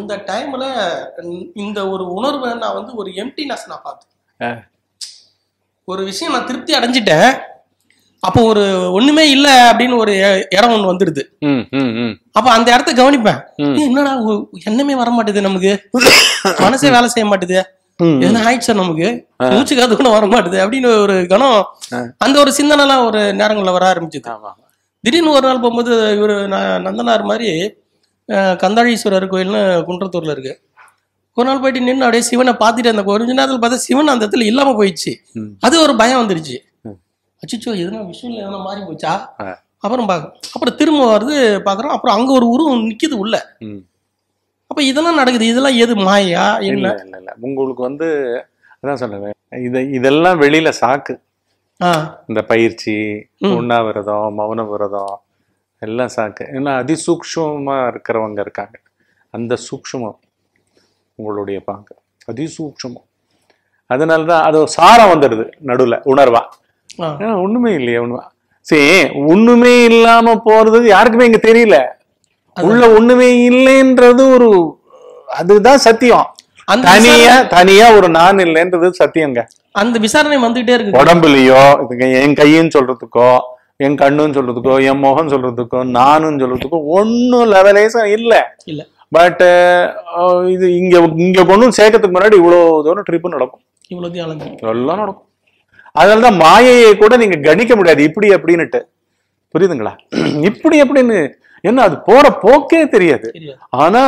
அந்த டைம்ல இந்த ஒரு உணர்வை நான் வந்து ஒரு எம்டினஸ் நான் பார்த்தேன் ஆ. ஒரு விஷயம் நான் திருப்தி அடைஞ்சிட்டேன் அப்போ ஒரு ஒண்ணுமே இல்ல அப்படின்னு ஒரு இ- இடம் ஒண்ணு வந்துடுது ம் ம் ம் அப்ப அந்த இடத்த கவனிப்பேன் ம். ஏய், என்னடா ஒ- எண்ணமே வர மாட்டேது நமக்கு மனசே வேலை செய்ய மாட்டேது ம். என்ன ஆயிடுச்சா நமக்கு மூச்சு காத்து கூட வர மாட்டேது அப்படின்னு ஒரு கணம் அந்த ஒரு சிந்தனைலாம் ஒரு நேரங்கள்ல வர ஆரம்பிச்சது ஆமா திடீர்னு ஒரு நாள் போகும்போது இவர் நந்தனார் மாதிரி அஹ், கந்தாழீஸ்வரர் கோயில்னு குன்றத்தூர்ல இருக்கு ஒரு நாள் போயிட்டு நின்று அப்படியே சிவனை பார்த்துட்டு அந்த கொஞ்ச நேரத்தில் பார்த்தா சிவன் அந்த இடத்துல இல்லாம போயிடுச்சு ம். அது ஒரு பயம் வந்துருச்சு ம். அச்சோ எதுனா விஷயம் எதனா மாறி போச்சா ஆ. அப்புறம் பார்க்க அப்புறம் திரும்ப வருது பார்க்குறோம் அப்புறம் அங்க ஒரு உருவம் நிக்குது உள்ள ம் அப்ப இதெல்லாம் நடக்குது இதெல்லாம் எது மாயா இல்ல என்ன இல்ல இல்ல உங்களுக்கு வந்து அதான் சொன்னேன் இது இதெல்லாம் வெளியில சாக்கு ஆ இந்த பயிற்சி உண்ணாவிரதம் மௌன விரதம் எல்லாம் சாக்கு ஏன்னா அதிசூக்ஷமா இருக்கிறவங்க இருக்காங்க அந்த சூக்ஷமம் உங்களுடைய பாங்கு அதிசூக்ஷமம் அதனால தான் அது ஒரு சாரம் வந்துடுது நடுவுல உணர்வா ஆ. ஏன்னா ஒண்ணுமே இல்லையே ஒண்ணுமே சரி ஒண்ணுமே இல்லாம போறது யாருக்குமே இங்க தெரியல உள்ள ஒண்ணுமே இல்லைன்றது ஒரு அதுதான் சத்தியம் அந்த தனியா தனியா ஒரு நான் இல்லைன்றது சத்தியங்க அந்த விசாரணை வந்துகிட்டே இருக்கு உடம்புலயோ இதுக்கு என் கையின்னு சொல்றதுக்கோ என் கண்ணுன்னு சொல்றதுக்கோ என் முகம் சொல்றதுக்கோ நானும் சொல்றதுக்கோ ஒன்னும் லெவலேசம் இல்ல இல்ல பட் இது இங்க இங்க கொண்டு வந்து சேர்க்கறதுக்கு முன்னாடி இவ்வளவு தூரம் ட்ரிப்பு நடக்கும் இவ்வளோத்தையும் அலைஞ்சு எல்லாம் நடக்கும் அதனாலதான் மாயையை கூட நீங்க கணிக்க முடியாது இப்படி அப்படின்னுட்டு புரியுதுங்களா இப்படி அப்படின்னு என்ன அது போற போக்கே தெரியாது தெரியாது ஆனா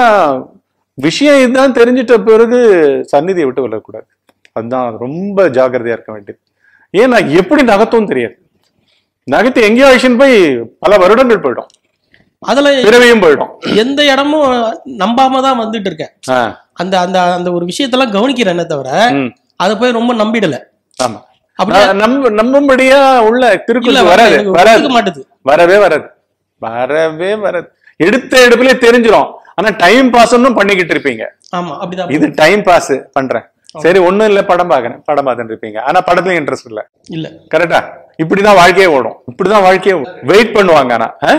விஷயம் இதுதான் தெரிஞ்சிட்ட பிறகு சந்நிதியை விட்டு விலகக்கூடாது அதுதான் ரொம்ப ஜாக்கிரதையா இருக்க வேண்டியது ஏன்னா எப்படி நகத்தும் தெரியாது நகத்து எங்கேயோ ஆக்ஷன் போய் பல வருடங்கள் போயிடும் அதுல பிறவியும் போயிடும் எந்த இடமும் நம்பாம தான் வந்துட்டு இருக்கேன் ஆ, அந்த அந்த அந்த ஒரு விஷயத்தெல்லாம் கவனிக்கிறேனே தவிர ம், அதை போய் ரொம்ப நம்பிடல ஆமா அப்படியே நான் நம்ப நம்பும்படியா உள்ள இல்ல திருக்குறள் வராது எனக்கு வராது ஒத்துக்க மாட்டுது வரவே வராது வரவே வராது எடுத்த எடுப்புலயே தெரிஞ்சிரும் ஆனா டைம் பாஸ்ன்னு பண்ணிக்கிட்டு இருப்பீங்க ஆமா அப்படிதான் இது டைம் பாஸ் பண்றேன் சரி ஒண்ணும் இல்ல படம் பாக்குறேன் படம் பார்த்துட்டு இருப்பீங்க ஆனா படத்துல இன்ட்ரெஸ்ட் இல்ல இல்ல கரெக்டா இப்படிதான் வாழ்க்கையே ஓடும் இப்படிதான் வாழ்க்கையே வெயிட் பண்ணுவாங்க ஆனா ஆ?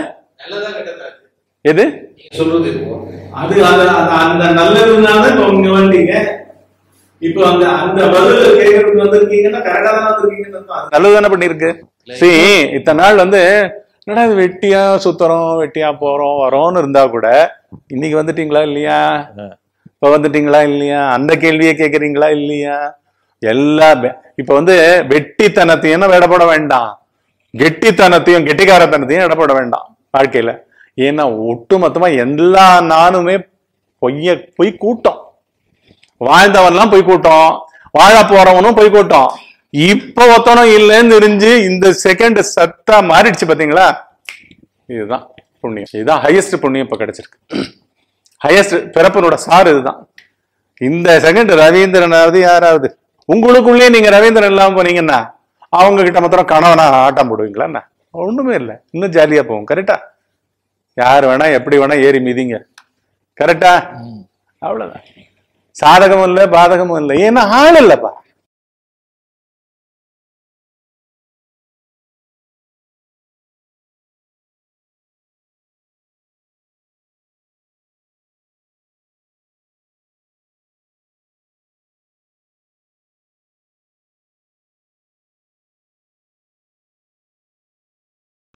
எது சொல்றது இப்போ அது அந்த அந்த- அந்த நல்லதுனால தான் இப்போ இங்க வந்தீங்க இப்போ அந்த அந்த பதில் கேட்கறதுக்கு வந்திருக்கீங்கன்னா கரெக்டா தான் வந்திருக்கீங்கன்னு அர்த்தம். நல்லது தானே பண்ணிருக்கு சரி இத்தனை நாள் வந்து என்னடா இது வெட்டியா சுத்துறோம் வெட்டியா போறோம் வரோம்னு இருந்தா கூட இன்னைக்கு வந்துட்டீங்களா இல்லையா இப்ப வந்துட்டீங்களா இல்லையா அந்த கேள்வியை கேக்குறீங்களா இல்லையா எல்லா பே- இப்ப வந்து வெட்டித்தனத்தையும் விடப்பட வேண்டாம் கெட்டித்தனத்தையும் கெட்டிக்காரத்தனத்தையும் இடப்பட வேண்டாம் வாழ்க்கையில ஏன்னா ஒட்டுமொத்தமா எல்லா நானுமே பொய்ய பொய் கூட்டம் வாழ்ந்தவன்லாம் போய் கூட்டம் வாழ போறவனும் போய் கூட்டம் இப்ப ஒத்தனும் இல்லைன்னு தெரிஞ்சு இந்த செகண்ட் சத்தா மாறிடுச்சு பாத்தீங்களா இதுதான் புண்ணியம் இதுதான் ஹையஸ்ட் புண்ணியம் இப்ப கிடைச்சிருக்கு ஹையஸ்ட் பிறப்பனோட சார் இதுதான் இந்த செகண்ட் ரவீந்திரனாவது யாராவது உங்களுக்குள்ளே நீங்க ரவீந்திரன் இல்லாம போனீங்கன்னா அவங்க கிட்ட மாத்திரம் கணவனா ஆட்டம் போடுவீங்களா என்ன ஒண்ணுமே இல்லை இன்னும் ஜாலியா போகும் கரெக்டா யார் வேணா எப்படி வேணா ஏறி மிதிங்க கரெக்டா அவ்வளவுதான் சாதகமும் இல்லை பாதகமும் இல்லை ஏன்னா ஆள் இல்லப்பா